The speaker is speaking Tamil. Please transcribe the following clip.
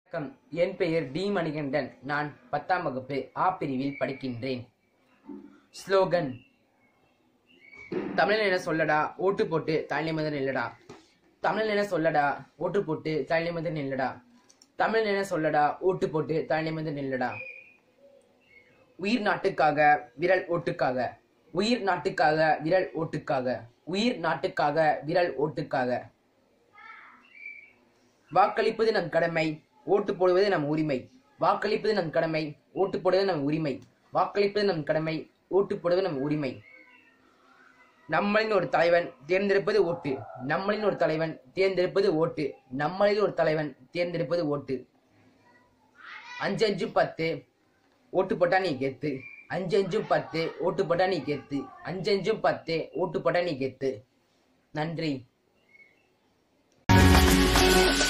வணக்கம் என் பெயர் டி மணிகண்டன் நான் பத்தாம் வகுப்பு ஆ பிரிவில் படிக்கின்றேன் ஸ்லோகன் தமிழன் என சொல்லடா ஓட்டு போட்டு தாய்நிமந்தன் நில்லடா தமிழன் என சொல்லடா ஓட்டு போட்டு தாய்நிமந்தன் நில்லடா தமிழன் என சொல்லடா ஓட்டு போட்டு தாய்நிமந்தன் நில்லடா உயிர் நாட்டுக்காக விரல் ஓட்டுக்காக உயிர் நாட்டுக்காக விரல் ஓட்டுக்காக உயிர் நாட்டுக்காக விரல் ஓட்டுக்காக வாக்களிப்பது நம் கடமை ஓட்டு போடுவது நம் உரிமை வாக்களிப்பது நம் கடமை ஓட்டு போடுவது நம் உரிமை வாக்களிப்பது நம் கடமை ஓட்டு போடுவது நம் உரிமை நம்மளின் ஒரு தலைவன் தேர்ந்தெடுப்பது ஓட்டு நம்மளின் ஒரு தலைவன் தேர்ந்தெடுப்பது ஓட்டு நம்மளில் ஒரு தலைவன் தேர்ந்தெடுப்பது ஓட்டு அஞ்சு அஞ்சு பத்து ஓட்டு போட்டா நீ கெத்து அஞ்சு அஞ்சு பத்து ஓட்டு போட்டா நீ கெத்து அஞ்சு அஞ்சு பத்து ஓட்டு போட்டா நீ கெத்து நன்றி